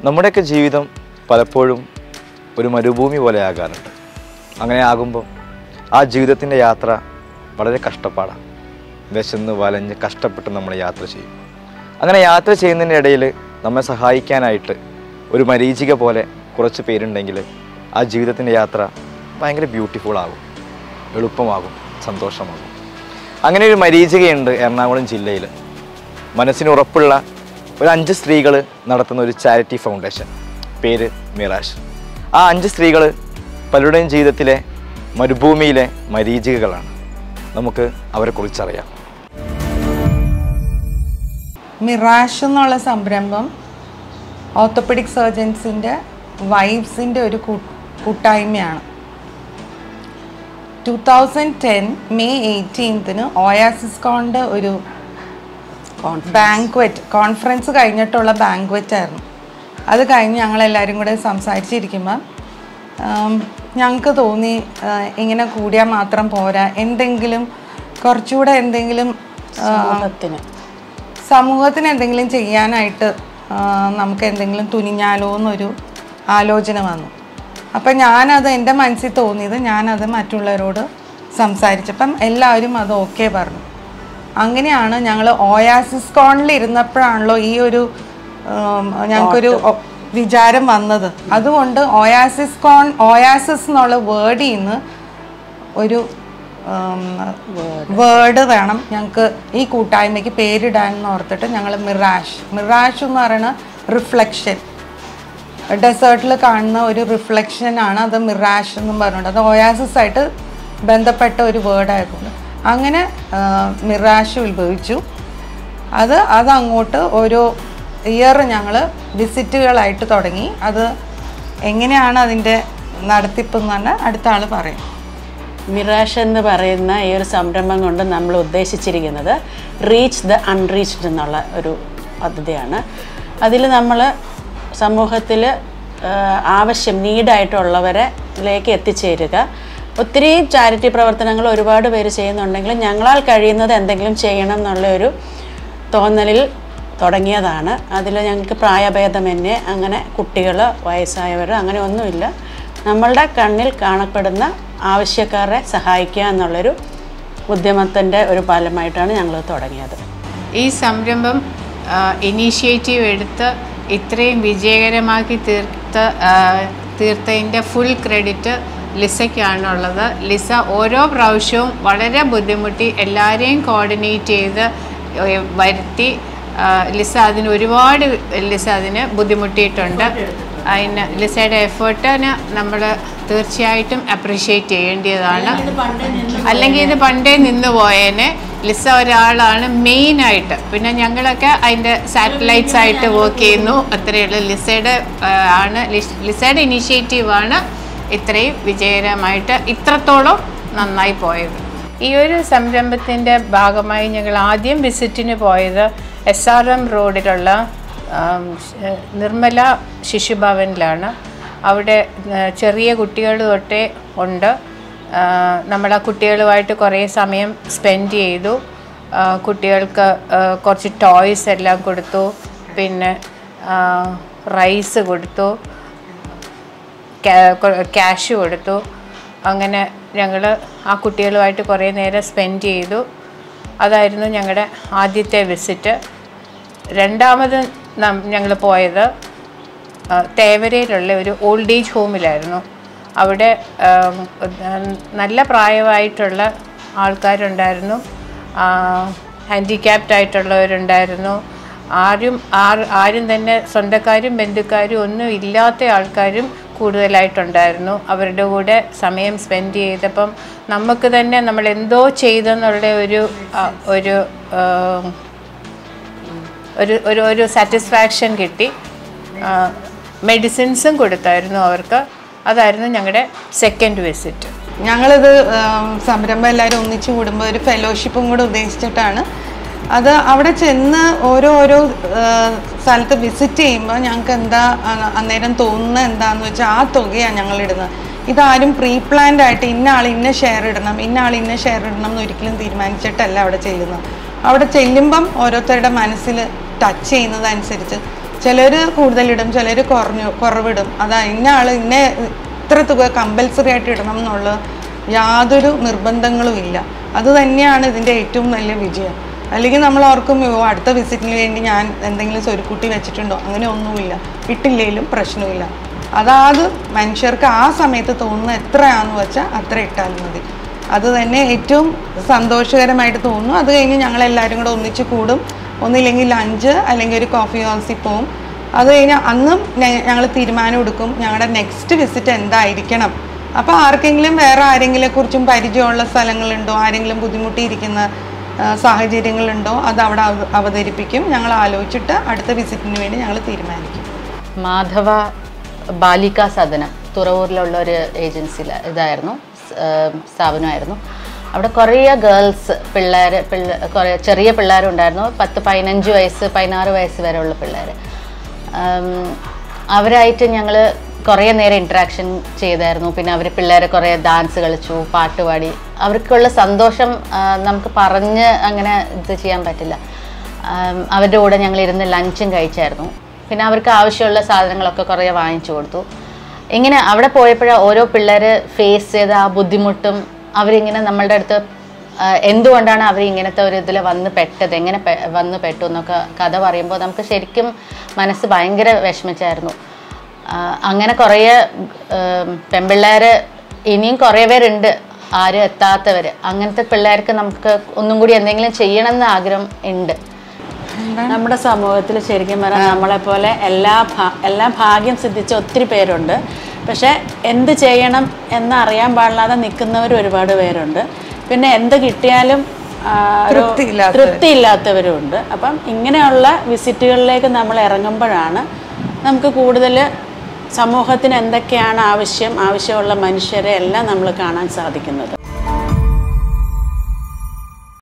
നമ്മുടെയൊക്കെ ജീവിതം പലപ്പോഴും ഒരു മരുഭൂമി പോലെ ആകാറുണ്ട് അങ്ങനെ ആകുമ്പോൾ ആ ജീവിതത്തിൻ്റെ യാത്ര വളരെ കഷ്ടപ്പാടാണ് വിശന്ന് വലഞ്ഞ് കഷ്ടപ്പെട്ട് നമ്മൾ യാത്ര ചെയ്യും അങ്ങനെ യാത്ര ചെയ്യുന്നതിൻ്റെ ഇടയിൽ നമ്മെ സഹായിക്കാനായിട്ട് ഒരു മരീചിക പോലെ കുറച്ച് പേരുണ്ടെങ്കിൽ ആ ജീവിതത്തിൻ്റെ യാത്ര ഭയങ്കര ബ്യൂട്ടിഫുൾ ആകും എളുപ്പമാകും സന്തോഷമാകും അങ്ങനെ ഒരു മരീചികയുണ്ട് എറണാകുളം ജില്ലയിൽ മനസ്സിന് ഉറപ്പുള്ള ഒരു അഞ്ച് സ്ത്രീകൾ നടത്തുന്ന ഒരു ചാരിറ്റി ഫൗണ്ടേഷൻ പേര് മിറാഷ് ആ അഞ്ച് സ്ത്രീകൾ പലരുടെയും ജീവിതത്തിലെ മരുഭൂമിയിലെ മരീചികകളാണ് നമുക്ക് അവരെ കുറിച്ചറിയാം മിറാഷ് എന്നുള്ള സംരംഭം ഓർത്തോപെഡിക് സർജൻസിൻ്റെ വൈബ്സിൻ്റെ ഒരു കൂ- കൂട്ടായ്മയാണ് ടു തൗസൻഡ് ടെൻ മെയ് എയ്റ്റീൻത്തിന് ഓയാസിസ്കോണിൻ്റെ ഒരു ബാങ്ക്വറ്റ് കോൺഫറൻസ് കഴിഞ്ഞിട്ടുള്ള ബാങ്ക്വറ്റ് ആയിരുന്നു അത് കഴിഞ്ഞ് ഞങ്ങളെല്ലാവരും കൂടെ സംസാരിച്ചിരിക്കുമ്പോൾ ഞങ്ങൾക്ക് തോന്നി ആ, ഇങ്ങനെ കൂടിയാൽ മാത്രം പോരാ എന്തെങ്കിലും കുറച്ചുകൂടെ എന്തെങ്കിലും ആ, സമൂഹത്തിന് സമൂഹത്തിന് എന്തെങ്കിലും ചെയ്യാനായിട്ട് ആ, നമുക്ക് എന്തെങ്കിലും തുനിഞ്ഞാലോ എന്നൊരു ആലോചന വന്നു അപ്പം ഞാനത് എൻ്റെ മനസ്സിൽ തോന്നിയത് ഞാനത് മറ്റുള്ളവരോട് സംസാരിച്ചപ്പം എല്ലാവരും അത് ഓക്കെ പറഞ്ഞു അങ്ങനെയാണ് ഞങ്ങൾ ഓയാസിസ് കോണിൽ ഇരുന്നപ്പോഴാണല്ലോ ഈ ഒരു ഉം, ഞങ്ങൾക്കൊരു ഒ- വിചാരം വന്നത് അതുകൊണ്ട് ഓയാസിസ് കോൺ ഓയാസിസ് എന്നുള്ള വേർഡിൽ നിന്ന് ഒരു വേർഡ് വേണം ഞങ്ങൾക്ക് ഈ കൂട്ടായ്മയ്ക്ക് പേരിടാൻ എന്ന് ഓർത്തിട്ട് ഞങ്ങൾ മിറാഷ് മിറാഷ് എന്ന് പറയുന്ന റിഫ്ലക്ഷൻ ഡെസേർട്ടിൽ കാണുന്ന ഒരു റിഫ്ലക്ഷൻ ആണ് അത് മിറാഷ് എന്നും പറഞ്ഞിട്ട് അത് ഓയാസിസ് ആയിട്ട് ബന്ധപ്പെട്ട ഒരു വേർഡായിരുന്നു അങ്ങനെ ആ, മിറാഷ് ഉത്ഭവിച്ചു അത് അത് അങ്ങോട്ട് ഓരോ ഇയർ ഞങ്ങൾ വിസിറ്റുകളായിട്ട് തുടങ്ങി അത് എങ്ങനെയാണ് അതിൻ്റെ നടത്തിപ്പ് എന്ന് പറഞ്ഞാൽ അടുത്ത ആൾ പറയും മിറാഷ് എന്ന് പറയുന്ന ഈ ഒരു സംരംഭം കൊണ്ട് നമ്മൾ ഉദ്ദേശിച്ചിരിക്കുന്നത് റീച്ച് ദ അൺറീച്ച്ഡ് എന്നുള്ള ഒരു പദ്ധതിയാണ് അതിൽ നമ്മൾ സമൂഹത്തിൽ ആവശ്യം നീഡായിട്ടുള്ളവരിലേക്ക് എത്തിച്ചേരുക ഒത്തിരി ചാരിറ്റി പ്രവർത്തനങ്ങൾ ഒരുപാട് പേര് ചെയ്യുന്നുണ്ടെങ്കിലും ഞങ്ങളാൽ കഴിയുന്നത് എന്തെങ്കിലും ചെയ്യണം എന്നുള്ള ഒരു തോന്നലിൽ തുടങ്ങിയതാണ് അതിൽ ഞങ്ങൾക്ക് പ്രായഭേദമന്യേ അങ്ങനെ കുട്ടികൾ വയസ്സായവർ അങ്ങനെ ഒന്നുമില്ല നമ്മളുടെ കണ്ണിൽ കാണപ്പെടുന്ന ആവശ്യക്കാരെ സഹായിക്കുക എന്നുള്ളൊരു ഉദ്യമത്തിൻ്റെ ഒരു ഫലമായിട്ടാണ് ഞങ്ങൾ തുടങ്ങിയത് ഈ സംരംഭം ഇനീഷ്യേറ്റീവ് എടുത്ത് ഇത്രയും വിജയകരമാക്കി തീർത്ത ആ, തീർത്തതിൻ്റെ ഫുൾ ക്രെഡിറ്റ് ലിസയ്ക്കാണുള്ളത് ലിസ ഓരോ പ്രാവശ്യവും വളരെ ബുദ്ധിമുട്ടി എല്ലാവരെയും കോർഡിനേറ്റ് ചെയ്ത് ഏ, വരുത്തി ആ, ലിസ അതിന് ഒരുപാട് ലിസ അതിന് ബുദ്ധിമുട്ടിയിട്ടുണ്ട് അതിന് ലിസയുടെ എഫേർട്ടിന് നമ്മൾ തീർച്ചയായിട്ടും അപ്രീഷിയേറ്റ് ചെയ്യേണ്ടതാണ് അല്ലെങ്കിൽ ഇത് പണ്ടേ നിന്ന് പോയേനെ ലിസ ഒരാളാണ് മെയിനായിട്ട് പിന്നെ ഞങ്ങളൊക്കെ അതിൻ്റെ സാറ്റലൈറ്റ്സ് ആയിട്ട് വർക്ക് ചെയ്യുന്നു അത്രയേ ഉള്ളൂ ലിസയുടെ ആ, ആണ് ലിസ്- ലിസയുടെ ഇനീഷ്യേറ്റീവാണ് ഇത്രയും വിജയകരമായിട്ട് ഇത്രത്തോളം നന്നായി പോയത് ഈ ഒരു സംരംഭത്തിൻ്റെ ഭാഗമായി ഞങ്ങൾ ആദ്യം വിസിറ്റിന് പോയത് എസ് ആർ എം റോഡിലുള്ള ആം, ശ- നിർമ്മല ശിശുഭവനിലാണ് അവിടെ ആ, ചെറിയ കുട്ടികൾ തൊട്ടേ ഉണ്ട് ആ, നമ്മൾ ആ കുട്ടികളുമായിട്ട് കുറേ സമയം സ്പെൻഡ് ചെയ്തു ആ, കുട്ടികൾക്ക് ആ, കുറച്ച് ടോയ്സ് എല്ലാം കൊടുത്തു പിന്നെ റൈസ് കൊടുത്തു ക്യാഷ് കൊടുത്തു അങ്ങനെ ഞങ്ങൾ ആ കുട്ടികളുമായിട്ട് കുറേ നേരം സ്പെൻഡ് ചെയ്തു അതായിരുന്നു ഞങ്ങളുടെ ആദ്യത്തെ വിസിറ്റ് രണ്ടാമത് ഞങ്ങൾ പോയത് ആ, തേവരയിലുള്ള ഒരു ഓൾഡ് ഏജ് ഹോമിലായിരുന്നു അവിടെ ആം, നല്ല പ്രായമായിട്ടുള്ള ആൾക്കാരുണ്ടായിരുന്നു ഹാൻഡിക്യാപ്ഡ് ആയിട്ടുള്ളവരുണ്ടായിരുന്നു ആരും ആർ- ആരും തന്നെ സ്വന്തക്കാരും ബന്ധുക്കാരും ഒന്നും ഇല്ലാത്ത ആൾക്കാരും കൂടുതലായിട്ടുണ്ടായിരുന്നു അവരുടെ കൂടെ സമയം സ്പെൻഡ് ചെയ്തപ്പം നമുക്ക് തന്നെ നമ്മൾ എന്തോ ചെയ്തെന്നുള്ള ഒരു ആ, ഒരു ആം, ഒരു ഒരു ഒരു സാറ്റിസ്ഫാക്ഷൻ കിട്ടി മെഡിസിൻസും കൊടുത്തായിരുന്നു അവർക്ക് അതായിരുന്നു ഞങ്ങളുടെ സെക്കൻഡ് വിസിറ്റ് ഞങ്ങളിത് ആം, സംരംഭം എല്ലാവരും ഒന്നിച്ചു കൂടുമ്പോൾ ഒരു ഫെലോഷിപ്പും കൂടെ ഉദ്ദേശിച്ചിട്ടാണ് അത് അവിടെ ചെന്ന് ഓരോ ഓരോ ആ, സ്ഥലത്ത് വിസിറ്റ് ചെയ്യുമ്പോൾ ഞങ്ങൾക്ക് എന്താ ആ, അന്നേരം തോന്നുന്നത് എന്താന്ന് വെച്ചാൽ ആ തുകയാണ് ഞങ്ങൾ ഇടുന്നത് ഇതാരും പ്രീ പ്ലാൻഡ് ആയിട്ട് ഇന്ന ആൾ ഇന്ന ഷെയർ ഇടണം ഇന്ന ആൾ ഇന്ന ഷെയർ ഇടണം എന്ന് ഒരിക്കലും തീരുമാനിച്ചിട്ടല്ല അവിടെ ചെല്ലുന്നത് അവിടെ ചെല്ലുമ്പം ഓരോരുത്തരുടെ മനസ്സിൽ ടച്ച് ചെയ്യുന്നതനുസരിച്ച് ചിലർ കൂടുതലിടും ചിലർ കുറഞ്ഞു കുറവിടും അതാ ഇന്ന ആൾ ഇന്ന ഇത്ര തുക കമ്പൽസറി ആയിട്ട് ഇടണം എന്നുള്ള യാതൊരു നിർബന്ധങ്ങളും ഇല്ല അത് തന്നെയാണ് ഇതിൻ്റെ ഏറ്റവും വലിയ വിജയം അല്ലെങ്കിൽ നമ്മൾ ഓർക്കും "ഓ, അടുത്ത വിസിറ്റിന് വേണ്ടി ഞാൻ എന്തെങ്കിലും സ്വരുക്കുട്ടി വെച്ചിട്ടുണ്ടോ അങ്ങനെ ഒന്നുമില്ല ഇട്ടില്ലെങ്കിലും പ്രശ്നമില്ല അതാത് മനുഷ്യർക്ക് ആ സമയത്ത് തോന്നുന്ന എത്രയാണെന്ന് വെച്ചാൽ അത്ര ഇട്ടാൽ മതി അത് തന്നെ ഏറ്റവും സന്തോഷകരമായിട്ട് തോന്നുന്നു അത് കഴിഞ്ഞ് ഞങ്ങൾ എല്ലാവരും കൂടെ ഒന്നിച്ച് കൂടും ഒന്നില്ലെങ്കിൽ ലഞ്ച് അല്ലെങ്കിൽ ഒരു കോഫി ഹൗസിൽ പോവും അത് കഴിഞ്ഞ് അന്നും ഞങ്ങൾ തീരുമാനം എടുക്കും ഞങ്ങളുടെ നെക്സ്റ്റ് വിസിറ്റ് എന്തായിരിക്കണം അപ്പോൾ ആർക്കെങ്കിലും വേറെ ആരെങ്കിലും കുറിച്ചും പരിചയമുള്ള സ്ഥലങ്ങളുണ്ടോ ആരെങ്കിലും ബുദ്ധിമുട്ടിയിരിക്കുന്ന ആ, സാഹചര്യങ്ങളുണ്ടോ അത് അവിടെ അവ- അവതരിപ്പിക്കും ഞങ്ങൾ ആലോചിച്ചിട്ട് അടുത്ത വിസിറ്റിന് വേണ്ടി ഞങ്ങൾ തീരുമാനിക്കും മാധവ ബാലികാ സദനം തുറവൂരിലുള്ള ഒരു ഏജൻസിയിൽ ഇതായിരുന്നു സ്- ഏം, സ്ഥാപനമായിരുന്നു അവിടെ കുറേ ഗേൾസ് പിള്ളേർ പിള്ള കുറേ ചെറിയ പിള്ളേരുണ്ടായിരുന്നു പത്ത് പതിനഞ്ച് വയസ്സ് പതിനാറ് വയസ്സ് വരെയുള്ള പിള്ളേർ അവരായിട്ട് ഞങ്ങൾ കുറേ നേരം ഇൻട്രാക്ഷൻ ചെയ്തായിരുന്നു പിന്നെ അവർ പിള്ളേരെ കുറേ ഡാൻസ് കളിച്ചു പാട്ട് പാടി അവർക്കുള്ള സന്തോഷം ആ, നമുക്ക് പറഞ്ഞ് അങ്ങനെ ഇത് ചെയ്യാൻ പറ്റില്ല ആം, അവരുടെ കൂടെ ഞങ്ങൾ ഇരുന്ന് ലഞ്ചും കഴിച്ചായിരുന്നു പിന്നെ അവർക്ക് ആവശ്യമുള്ള സാധനങ്ങളൊക്കെ കുറേ വാങ്ങിച്ചു കൊടുത്തു ഇങ്ങനെ അവിടെ പോയപ്പോഴാണ് ഓരോ പിള്ളേർ ഫേസ് ചെയ്ത ആ ബുദ്ധിമുട്ടും അവരിങ്ങനെ നമ്മളുടെ അടുത്ത് ആ, എന്തുകൊണ്ടാണ് അവർ ഇങ്ങനത്തെ ഒരു ഇതിൽ വന്ന് പെട്ടത് എങ്ങനെ പെ- വന്ന് പെട്ടു എന്നൊക്കെ കഥ പറയുമ്പോൾ നമുക്ക് ശരിക്കും മനസ്സ് ഭയങ്കര വിഷമിച്ചായിരുന്നു ആ, അങ്ങനെ കുറേ പെൺപിള്ളേർ ഇനിയും കുറേ പേരുണ്ട് ആരും എത്താത്തവർ അങ്ങനത്തെ പിള്ളേർക്ക് നമുക്ക് ഒന്നും കൂടി എന്തെങ്കിലും ചെയ്യണമെന്ന് ആഗ്രഹം ഉണ്ട് നമ്മുടെ സമൂഹത്തിൽ ശരിക്കും പറഞ്ഞാൽ നമ്മളെപ്പോലെ എല്ലാ ഭാ- എല്ലാ ഭാഗ്യം സിദ്ധിച്ച ഒത്തിരി പേരുണ്ട് പക്ഷേ എന്ത് ചെയ്യണം എന്നറിയാൻ പാടില്ലാതെ നിൽക്കുന്നവർ ഒരുപാട് പേരുണ്ട് പിന്നെ എന്ത് കിട്ടിയാലും ആ, ഒരു തൃപ്തിയില്ലാത്തവര്. തൃപ്തിയില്ലാത്തവരും ഉണ്ട് അപ്പം ഇങ്ങനെയുള്ള വിസിറ്റുകളിലേക്ക് നമ്മൾ ഇറങ്ങുമ്പോഴാണ് നമുക്ക് കൂടുതൽ സമൂഹത്തിന് എന്തൊക്കെയാണ് ആവശ്യം ആവശ്യമുള്ള മനുഷ്യരെ എല്ലാം നമ്മൾ കാണാൻ സാധിക്കുന്നത്